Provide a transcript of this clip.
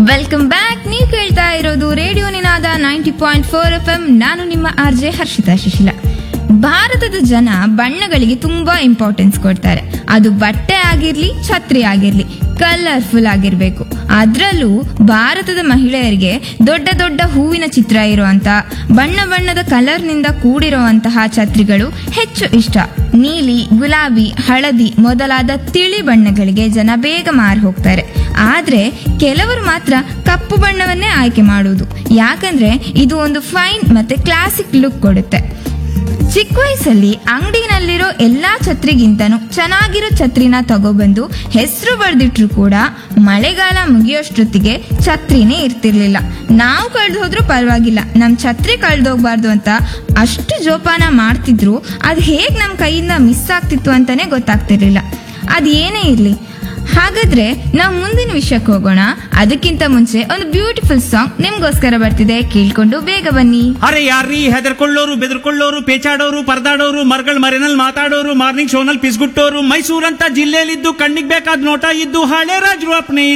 welcome back ನೀವು ಕೇಳ್ತಾ ಇರೋದು radio Ninaada ninety point four F M ನಾನು ನಿಮ್ಮ ಆರ್ ಜೆ ಹರ್ಷಿತಾ ಶಿಶಿಲ ಭಾರತದ ಜನ ಬಣ್ಣಗಳಿಗೆ ತುಂಬಾ ಇಂಪಾರ್ಟೆನ್ಸ್ ಕೊಡ್ತಾರೆ ಅದು ಬಟ್ಟೆ ಆಗಿರ್ಲಿ ಛತ್ರಿ ಆಗಿರ್ಲಿ ಕಲರ್ಫುಲ್ ಆಗಿರ್ಬೇಕು ಅದ್ರಲ್ಲೂ ಭಾರತದ ಮಹಿಳೆಯರಿಗೆ ದೊಡ್ಡ ದೊಡ್ಡ ಹೂವಿನ ಚಿತ್ರ ಇರುವಂತ ಬಣ್ಣ ಬಣ್ಣದ ಕಲರ್ನಿಂದ ಕೂಡಿರುವಂತಹ ಛತ್ರಿಗಳು ಹೆಚ್ಚು ಇಷ್ಟ ನೀಲಿ ಗುಲಾಬಿ ಹಳದಿ ಮೊದಲಾದ ತಿಳಿ ಬಣ್ಣಗಳಿಗೆ ಜನ ಬೇಗ ಮಾರು ಹೋಗ್ತಾರೆ ಆದ್ರೆ ಕೆಲವರು ಮಾತ್ರ ಕಪ್ಪು ಬಣ್ಣವನ್ನೇ ಆಯ್ಕೆ ಮಾಡುವುದು ಯಾಕಂದ್ರೆ ಇದು ಒಂದು ಫೈನ್ ಮತ್ತೆ ಕ್ಲಾಸಿಕ್ ಲುಕ್ ಕೊಡುತ್ತೆ ಚಿಕ್ಕ ವಯಸ್ಸಲ್ಲಿ ಅಂಗಡಿನಲ್ಲಿರೋ ಎಲ್ಲಾ ಛತ್ರಿಗಿಂತನೂ ಚೆನ್ನಾಗಿರೋ ಛತ್ರಿನ ತಗೊಬಂದು ಹೆಸರು ಬರೆದಿಟ್ರು ಕೂಡ ಮಳೆಗಾಲ ಮುಗಿಯೋಷ್ಟೊತ್ತಿಗೆ ಛತ್ರಿನೇ ಇರ್ತಿರ್ಲಿಲ್ಲ ನಾವು ಕಳ್ದು ಹೋದ್ರೂ ಪರವಾಗಿಲ್ಲ ನಮ್ ಛತ್ರಿ ಕಳ್ದೋಗ್ಬಾರ್ದು ಅಂತ ಅಷ್ಟು ಜೋಪಾನ ಮಾಡ್ತಿದ್ರು ಅದ್ ಹೇಗ್ ನಮ್ ಕೈಯಿಂದ ಮಿಸ್ ಆಗ್ತಿತ್ತು ಅಂತಾನೆ ಗೊತ್ತಾಗ್ತಿರ್ಲಿಲ್ಲ ಅದ್ ಏನೇ ಇರ್ಲಿ ಹಾಗಾದ್ರೆ ನಾವು ಮುಂದಿನ ವಿಷಯಕ್ಕೆ ಹೋಗೋಣ ಅದಕ್ಕಿಂತ ಮುಂಚೆ ಒಂದು ಬ್ಯೂಟಿಫುಲ್ ಸಾಂಗ್ ನಿಮ್ಗೋಸ್ಕರ ಬರ್ತಿದೆ ಕೇಳ್ಕೊಂಡು ಬೇಗ ಬನ್ನಿ ಅರೆ ಯಾರ್ರೀ ಹೆದರ್ಕೊಳ್ಳೋರು ಬೆದರ್ಕೊಳ್ಳೋರು ಪೇಚಾಡೋರು ಪರದಾಡೋರು ಮರ್ಗಳ ಮರೆನಲ್ಲಿ ಮಾತಾಡೋರು ಮಾರ್ನಿಂಗ್ ಶೋನಲ್ಲಿ ಪಿಸ್ಗುಟ್ಟೋರು ಮೈಸೂರಂತ ಜಿಲ್ಲೆಯಲ್ಲಿದ್ದು ಕಣ್ಣಿಗೆ ಬೇಕಾದ ನೋಟ ಇದ್ದು ಹಳೆ ರಾಜರು ಅಪ್ನೆ